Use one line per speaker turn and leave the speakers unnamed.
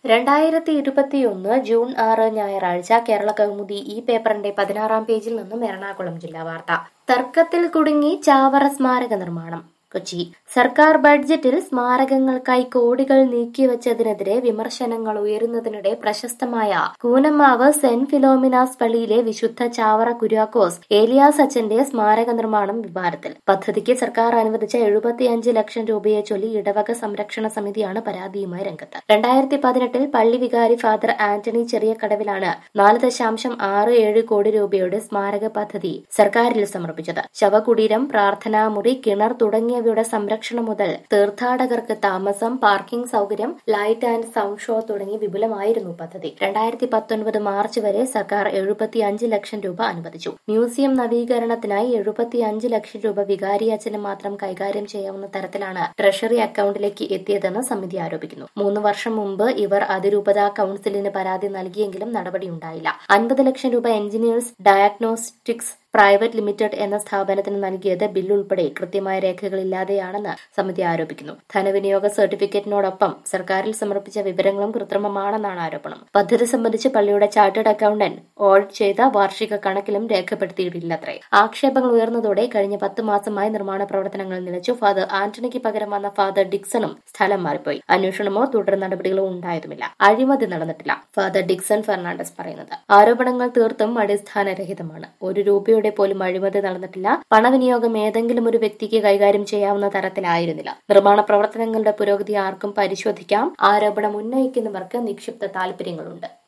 രണ്ടായിരത്തി ഇരുപത്തിയൊന്ന് ജൂൺ ആറ് ഞായറാഴ്ച കേരള കൗമുദി ഈ പേപ്പറിന്റെ പതിനാറാം പേജിൽ നിന്നും എറണാകുളം ജില്ലാ വാർത്ത തർക്കത്തിൽ കുടുങ്ങി ചാവറ സ്മാരക നിർമ്മാണം കൊച്ചി സർക്കാർ ബഡ്ജറ്റിൽ സ്മാരകങ്ങൾക്കായി കോടികൾ നീക്കിവച്ചതിനെതിരെ വിമർശനങ്ങൾ ഉയരുന്നതിനിടെ പ്രശസ്തമായ കൂനമാവ് സെന്റ് ഫിലോമിനാസ് പള്ളിയിലെ വിശുദ്ധ ചാവറ കുര്യാക്കോസ് ഏലിയാസ് അച്ഛന്റെ സ്മാരക നിർമ്മാണം വിവാദത്തിൽ പദ്ധതിക്ക് സർക്കാർ അനുവദിച്ച എഴുപത്തിയഞ്ച് ലക്ഷം രൂപയെ ചൊല്ലി ഇടവക സംരക്ഷണ സമിതിയാണ് പരാതിയുമായി രംഗത്ത് രണ്ടായിരത്തി പതിനെട്ടിൽ പള്ളി വികാരി ഫാദർ ആന്റണി ചെറിയ കടവിലാണ് നാല് ദശാംശം ആറ് ഏഴ് കോടി രൂപയുടെ സ്മാരക പദ്ധതി സർക്കാരിൽ സമർപ്പിച്ചത് ശവകുടീരം പ്രാർത്ഥനാമുറി കിണർ തുടങ്ങിയവയുടെ സംരക്ഷണം മുതൽ തീർത്ഥാടകർക്ക് താമസം പാർക്കിംഗ് സൗകര്യം ലൈറ്റ് ആൻഡ് സൗണ്ട് ഷോ തുടങ്ങി വിപുലമായിരുന്നു പദ്ധതി രണ്ടായിരത്തി പത്തൊൻപത് മാർച്ച് വരെ സർക്കാർ എഴുപത്തിയഞ്ച് ലക്ഷം രൂപ അനുവദിച്ചു മ്യൂസിയം നവീകരണത്തിനായി എഴുപത്തിയഞ്ച് ലക്ഷം രൂപ വികാരി അച്ഛന് മാത്രം കൈകാര്യം ചെയ്യാവുന്ന തരത്തിലാണ് ട്രഷറി അക്കൌണ്ടിലേക്ക് എത്തിയതെന്ന് സമിതി ആരോപിക്കുന്നു മൂന്ന് വർഷം മുമ്പ് ഇവർ അതിരൂപത കൌൺസിലിന് പരാതി നൽകിയെങ്കിലും നടപടിയുണ്ടായില്ല അൻപത് ലക്ഷം രൂപ എഞ്ചിനീയേഴ്സ് ഡയഗ്നോസ്റ്റിക്സ് പ്രൈവറ്റ് ലിമിറ്റഡ് എന്ന സ്ഥാപനത്തിന് നൽകിയത് ബിൽ ഉൾപ്പെടെ കൃത്യമായ രേഖകളില്ലാതെയാണെന്ന് സമിതി ആരോപിക്കുന്നു ധനവിനിയോഗ സർട്ടിഫിക്കറ്റിനോടൊപ്പം സർക്കാരിൽ സമർപ്പിച്ച വിവരങ്ങളും കൃത്രിമമാണെന്നാണ് ആരോപണം പദ്ധതി സംബന്ധിച്ച് പള്ളിയുടെ ചാർട്ടേഡ് അക്കൌണ്ടന്റ് ഓഡിറ്റ് ചെയ്ത വാർഷിക കണക്കിലും രേഖപ്പെടുത്തിയിട്ടില്ലത്രേ ആക്ഷേപങ്ങൾ ഉയർന്നതോടെ കഴിഞ്ഞ പത്ത് മാസമായി നിർമ്മാണ പ്രവർത്തനങ്ങൾ നിലച്ചു ഫാദർ ആന്റണിക്ക് പകരം വന്ന ഫാദർ ഡിക്സണും സ്ഥലം മാറിപ്പോയി അന്വേഷണമോ തുടർ നടപടികളോ ഉണ്ടായതുമില്ല അഴിമതി നടന്നിട്ടില്ല ഫാദർ ഡിക്സൺ ഫെർണാണ്ടസ് പറയുന്നത് ആരോപണങ്ങൾ തീർത്തും അടിസ്ഥാനരഹിതമാണ് ഒരു രൂപയുടെ രൂപയുടെ പോലും അഴിമതി നടന്നിട്ടില്ല പണവിനിയോഗം ഏതെങ്കിലും ഒരു വ്യക്തിക്ക് കൈകാര്യം ചെയ്യാവുന്ന തരത്തിലായിരുന്നില്ല നിർമ്മാണ പ്രവർത്തനങ്ങളുടെ പുരോഗതി ആർക്കും പരിശോധിക്കാം ആരോപണം ഉന്നയിക്കുന്നവർക്ക് നിക്ഷിപ്ത താൽപര്യങ്ങളുണ്ട്